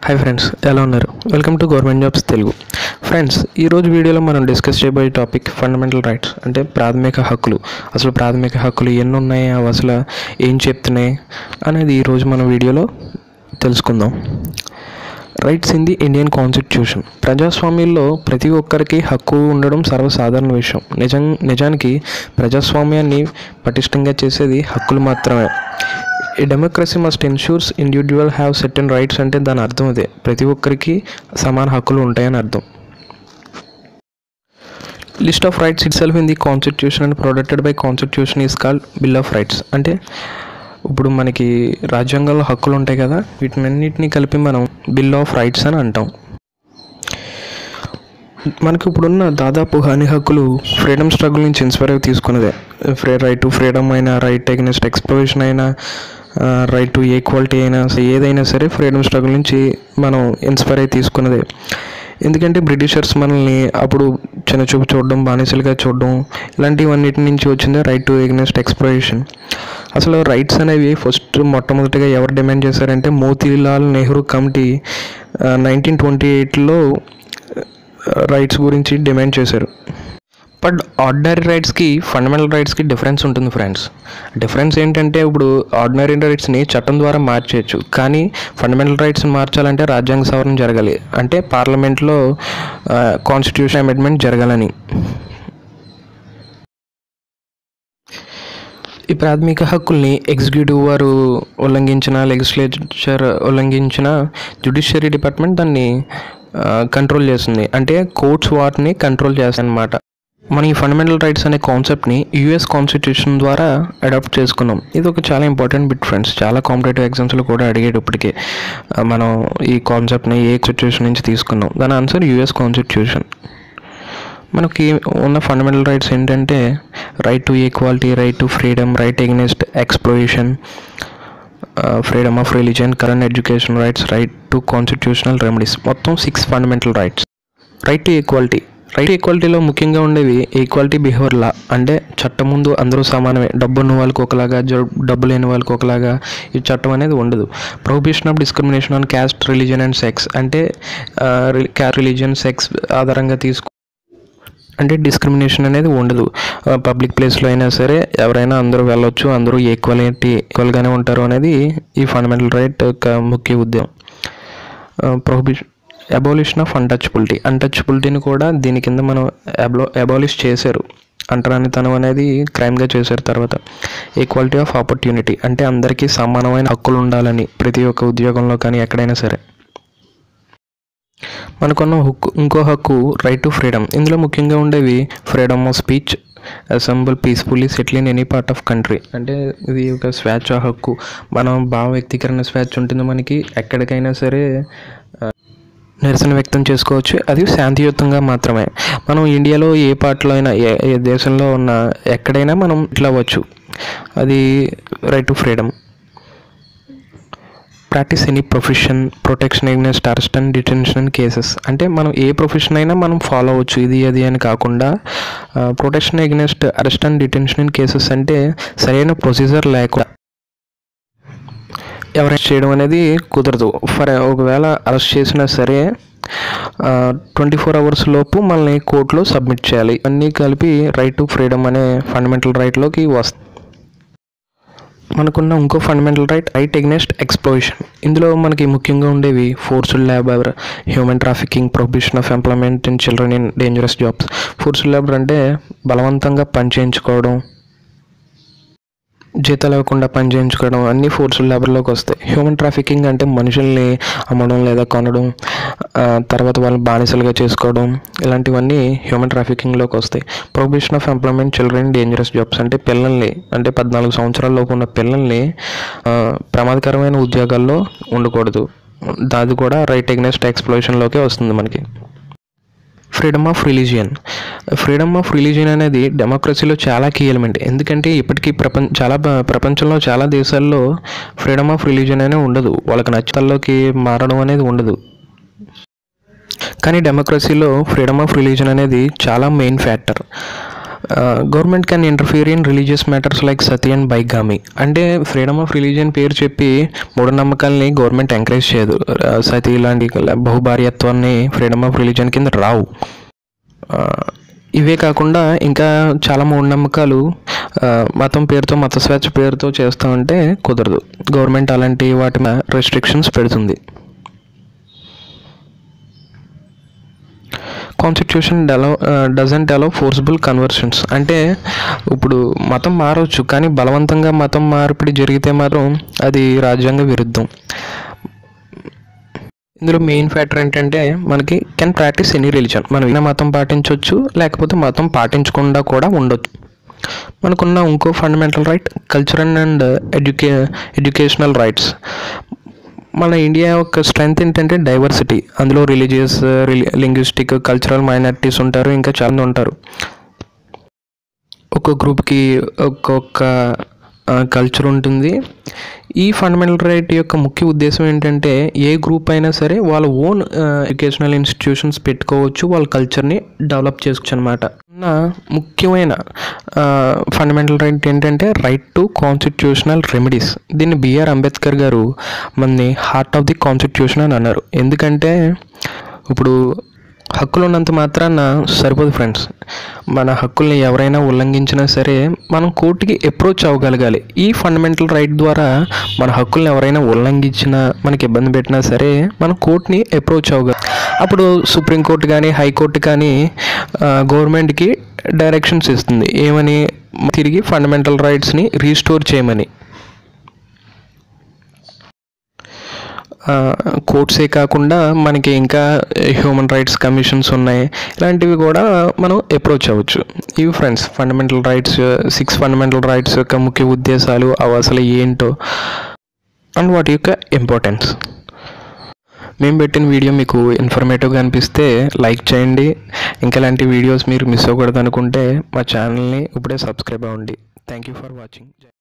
hi friends ఎలా ఉన్నారు welcome to government jobs Telugu friends ఈరోజు వీడియోలో మనం డిస్కస్ చేయబోయే టాపిక్ ఫండమెంటల్ రైట్స్ అంటే ప్రాథమిక హక్కులు అసలు ప్రాథమిక హక్కులు ఎన్ని ఉన్నాయి అవి అసలు ఏం చెప్తున్నాయి అనేది ఈరోజు మన వీడియోలో తెలుసుకుందాం rights in the Indian constitution ప్రజాస్వామ్యంలో ప్రతి ఒక్కరికి హక్కు ఉండడం సర్వసాధారణ విషయం నిజం నిజానికి ప్రజాస్వామ్యాన్ని పటిష్టంగా చేసేది హక్కులు మాత్రమే ఈ democracy must ensures individual have certain rights అంటే దాని అర్థం అదే ప్రతి ఒక్కరికి సమాన హక్కులు ఉంటాయని అర్థం list of rights itself in the constitution and protected by constitution is called bill of rights అంటే ఇప్పుడు మనకి రాజ్యాంగంలో హక్కులు ఉంటాయి కదా వీటినన్నిటిని కలిపి మనం బిల్ ఆఫ్ రైట్స్ అని అంటాం మనకి ఇప్పుడున్న దాదాపు అన్ని హక్కులు ఫ్రీడమ్ స్ట్రగుల్ నుంచి ఇన్స్పైర్ అయి తీసుకున్నదే ఫ్రీ రైట్ టు ఫ్రీడమ్ అయినా రైట్ అగెన్స్ట్ ఎక్స్ప్లోరేషన్ అయినా రైట్ టు ఈక్వాలిటీ అయినా so ఏదైనా సరే ఫ్రీడమ్ స్ట్రగుల్ నుంచి మనం ఇన్స్పైర్ అయి తీసుకున్నదే ఎందుకంటే బ్రిటిషర్స్ మనల్ని అప్పుడు చిన్న చూపు చూడడం బానిసలుగా చూడడం ఇలాంటివన్నిటి నుంచి వచ్చింది రైట్ టు ఎగ్నెస్ట్ ఎక్స్ప్లోరేషన్ అసలు రైట్స్ అనేవి ఫస్ట్ మొట్టమొదటిగా ఎవరు డిమాండ్ చేశారంటే Motilal Nehru committee nineteen twenty ఎయిట్లో రైట్స్ గురించి డిమాండ్ చేశారు బట్ ఆర్డినరీ రైట్స్కి ఫండమెంటల్ రైట్స్కి డిఫరెన్స్ ఉంటుంది ఫ్రెండ్స్ డిఫరెన్స్ ఏంటంటే ఇప్పుడు ఆర్డినరీ రైట్స్ని చట్టం ద్వారా మార్చేయచ్చు కానీ ఫండమెంటల్ రైట్స్ని మార్చాలంటే రాజ్యాంగ సవరణ జరగాలి అంటే పార్లమెంట్లో కాన్స్టిట్యూషన్ అమెండ్మెంట్ జరగాలని ఈ ప్రాథమిక హక్కుల్ని ఎగ్జిక్యూటివ్ వారు ఉల్లంఘించిన లెజిస్లేచర్ ఉల్లంఘించిన జ్యుడిషియరీ డిపార్ట్మెంట్ దాన్ని కంట్రోల్ చేస్తుంది అంటే కోర్ట్స్ వాటిని కంట్రోల్ చేస్తాయి అన్నమాట మనం ఈ ఫండమెంటల్ రైట్స్ అనే కాన్సెప్ట్ని యూఎస్ కాన్స్టిట్యూషన్ ద్వారా అడాప్ట్ చేసుకున్నాం ఇది ఒక చాలా ఇంపార్టెంట్ బిట్ ఫ్రెండ్స్ చాలా కాంపిటేటివ్ ఎగ్జామ్స్లో కూడా అడిగేది ఇప్పటికే ఆ, మనం ఈ కాన్సెప్ట్ని ఏ సిచ్యువేషన్ నుంచి తీసుకున్నాం దాని ఆన్సర్ యూఎస్ కాన్స్టిట్యూషన్ మనకి ఉన్న ఫండమెంటల్ రైట్స్ ఏంటంటే right to equality right to freedom right against exploitation freedom of religion current education rights right to constitutional remedies మొత్తం six fundamental rights right to equality right ఈక్వాలిటీలో ముఖ్యంగా ఉండేవి equality behaviour లా అంటే చట్టం ముందు అందరూ సమానమే డబ్బు ఉన్న వాళ్ళకి ఒకలాగా జ- డబ్బు లేని వాళ్ళకి ఒకలాగా ఈ చట్టం అనేది ఉండదు prohibition of discrimination on caste religion and sex అంటే క్యాస్ట్ రిలీజియన్ సెక్స్ ఆధారంగా తీసుకు అంటే డిస్క్రిమినేషన్ అనేది ఉండదు పబ్లిక్ ప్లేస్లో అయినా సరే ఎవరైనా అందరూ వెళ్ళొచ్చు అందరూ ఈక్వాలిటీ ఈక్వల్గానే ఉంటారు అనేది ఈ ఫండమెంటల్ రైట్ యొక్క ముఖ్య ఉద్యమం ప్రొహిబిషన్ అబాలిషన్ ఆఫ్ అన్టచబిలిటీ అన్టచబిలిటీని కూడా దీని కింద మనం అబో అబాలిష్ చేశారు అంటరానితనం అనేది క్రైమ్గా చేశారు తర్వాత ఈక్వాలిటీ ఆఫ్ ఆపర్చునిటీ అంటే అందరికీ సమానమైన హక్కులు ఉండాలని ప్రతి ఒక్క ఉద్యోగంలో కానీ ఎక్కడైనా సరే మనకున్న హక్కు ఇంకో హక్కు రైట్ టు ఫ్రీడమ్ ఇందులో ముఖ్యంగా ఉండేవి freedom of speech assemble peacefully settle in any part of country అంటే ఇది ఒక స్వేచ్ఛ హక్కు మనం భావ వ్యక్తీకరణ స్వేచ్ఛ ఉంటుంది మనకి ఎక్కడికైనా సరే ఆ, నిరసన వ్యక్తం చేసుకోవచ్చు అది శాంతియుతంగా మాత్రమే మనం ఇండియాలో ఏ పార్ట్లో అయినా ఏ ఏ దేశంలో ఉన్న ఎక్కడైనా మనం ఇట్లా అవ్వచ్చు అది right to freedom practice any profession protection against arrest and detention cases అంటే మనం ఏ ప్రొఫెషన్ అయినా మనం ఫాలో అవ్వచ్చు ఇది అది అని కాకుండా protection against arrest and detention cases అంటే సరైన ప్రొసీజర్ లేకుండా ఎవరైనా చేయడం అనేది కుదరదు ఫర్ ఒకవేళ అరెస్ట్ చేసినా సరే ట్వంటీ ఫోర్ అవర్స్ లోపు మనల్ని కోర్టులో సబ్మిట్ చేయాలి అన్నీ కలిపి రైట్ టు ఫ్రీడమ్ అనే ఫండమెంటల్ రైట్లోకి వస్తుంది మనకున్న ఇంకో fundamental right right against exploitation ఇందులో మనకి ముఖ్యంగా ఉండేవి forced labour human trafficking prohibition of employment in children in dangerous jobs forced labour అంటే బలవంతంగా పని చేయించుకోవడం జీతాలు ఇవ్వకుండా పని చేయించుకోవడం అన్నీ ఫోర్స్డ్ లేబర్లోకి వస్తాయి హ్యూమన్ ట్రాఫికింగ్ అంటే మనుషుల్ని అమ్మడం లేదా కొనడం ఆ, తర్వాత వాళ్ళని బానిసలుగా చేసుకోవడం ఇలాంటివన్నీ హ్యూమన్ ట్రాఫికింగ్లోకి వస్తాయి prohibition of employment children dangerous jobs అంటే పిల్లల్ని అంటే పద్నాలుగు సంవత్సరాల లోపు ఉన్న పిల్లల్ని ఆ, ప్రమాదకరమైన ఉద్యోగాల్లో ఉండకూడదు అది కూడా రైట్ ఎగ్నెస్ట్ ఎక్స్ప్లోషన్లోకే వస్తుంది మనకి freedom of religion freedom of religion అనేది డెమోక్రసీలో చాలా కీ ఎలిమెంట్ ఎందుకంటే ఇప్పటికీ ప్రపంచ చాలా ప- ప్రపంచంలో చాలా దేశాల్లో ఫ్రీడమ్ ఆఫ్ రిలీజియన్ అనే ఉండదు వాళ్ళకి నచ్చతల్లోకి మారడం అనేది ఉండదు కానీ డెమోక్రసీలో ఫ్రీడమ్ ఆఫ్ రిలీజన్ అనేది చాలా main factor government can interfere in religious matters like sati and bigamy అంటే ఫ్రీడమ్ ఆఫ్ రిలీజియన్ పేరు చెప్పి మూఢనమ్మకాల్ని గవర్నమెంట్ ఎంకరేజ్ చేయదు ఆ, సతీ ఇలాంటి బహుభార్యత్వాన్ని ఫ్రీడమ్ ఆఫ్ రిలీజియన్ కింద రావు ఆ, ఇవే కాకుండా ఇంకా చాలా మూఢనమ్మకాలు ఆ, మతం పేరుతో మత స్వేచ్ఛ పేరుతో చేస్తూ ఉంటే కుదరదు గవర్నమెంట్ అలాంటి వాటి రెస్ట్రిక్షన్స్ పెడుతుంది కాన్స్టిట్యూషన్ డెలో డజంట్ అలో ఫోర్సిబుల్ కన్వర్షన్స్ అంటే ఇప్పుడు మతం మారవచ్చు కానీ బలవంతంగా మతం మార్పిడి జరిగితే మాత్రం అది రాజ్యాంగ విరుద్ధం ఇందులో మెయిన్ ఫ్యాక్టర్ ఏంటంటే మనకి కెన్ ప్రాక్టీస్ ఎనీ రిలీజన్ మనం ఏదైనా మతం పాటించవచ్చు లేకపోతే మతం పాటించకుండా కూడా ఉండొచ్చు మనకున్న ఇంకో ఫండమెంటల్ రైట్ కల్చరల్ అండ్ ఎడ్యుకే ఎడ్యుకేషనల్ రైట్స్ మన ఇండియా యొక్క స్ట్రెంగ్త్ ఏంటంటే డైవర్సిటీ అందులో రిలీజియస్ లింగ్విస్టిక్ కల్చరల్ మైనారిటీస్ ఉంటారు ఇంకా చాలా మంది ఉంటారు ఒక్కొక్క గ్రూప్కి ఒక్కొక్క కల్చర్ ఉంటుంది ఈ ఫండమెంటల్ రైట్ యొక్క ముఖ్య ఉద్దేశం ఏంటంటే ఏ గ్రూప్ అయినా సరే వాళ్ళ ఓన్ ఎడ్యుకేషనల్ ఇన్స్టిట్యూషన్స్ పెట్టుకోవచ్చు వాళ్ళ కల్చర్ని డెవలప్ చేసుకోవచ్చు అనమాట నా ముఖ్యమైన ఫండమెంటల్ రైట్ ఏంటంటే రైట్ టు కాన్స్టిట్యూషనల్ రెమెడీస్ దీన్ని బిఆర్ అంబేద్కర్ గారు మనని హార్ట్ ఆఫ్ ది కాన్స్టిట్యూషన్ అని అన్నారు ఎందుకంటే ఇప్పుడు హక్కులు ఉన్నంత మాత్రాన సరిపోదు ఫ్రెండ్స్ మన హక్కుల్ని ఎవరైనా ఉల్లంఘించినా సరే మనం కోర్టుకి అప్రోచ్ అవ్వగలగాలి ఈ ఫండమెంటల్ రైట్ ద్వారా మన హక్కుల్ని ఎవరైనా ఉల్లంఘించినా మనకి ఇబ్బంది పెట్టినా సరే మనం కోర్టుని అప్రోచ్ అవ్వగలం అప్పుడు సుప్రీంకోర్టు కానీ హైకోర్టు కానీ గవర్నమెంట్కి డైరెక్షన్స్ ఇస్తుంది ఏమని తిరిగి ఫండమెంటల్ రైట్స్ని రీస్టోర్ చేయమని కోర్ట్సే కాకుండా మనకి ఇంకా హ్యూమన్ రైట్స్ కమిషన్స్ ఉన్నాయి ఇలాంటివి కూడా మనం అప్రోచ్ అవ్వచ్చు ఇవి friends fundamental rights six fundamental rights యొక్క ముఖ్య ఉద్దేశాలు అవి అసలు ఏంటో అండ్ వాటి యొక్క ఇంపార్టెన్స్ మేము పెట్టిన వీడియో మీకు ఇన్ఫర్మేటివ్గా అనిపిస్తే లైక్ చేయండి ఇంకా ఇలాంటి వీడియోస్ మీరు మిస్ అవ్వకూడదు అనుకుంటే మా ఛానల్ని ఇప్పుడే సబ్స్క్రైబ్ అవ్వండి థ్యాంక్ యూ ఫర్ వాచింగ్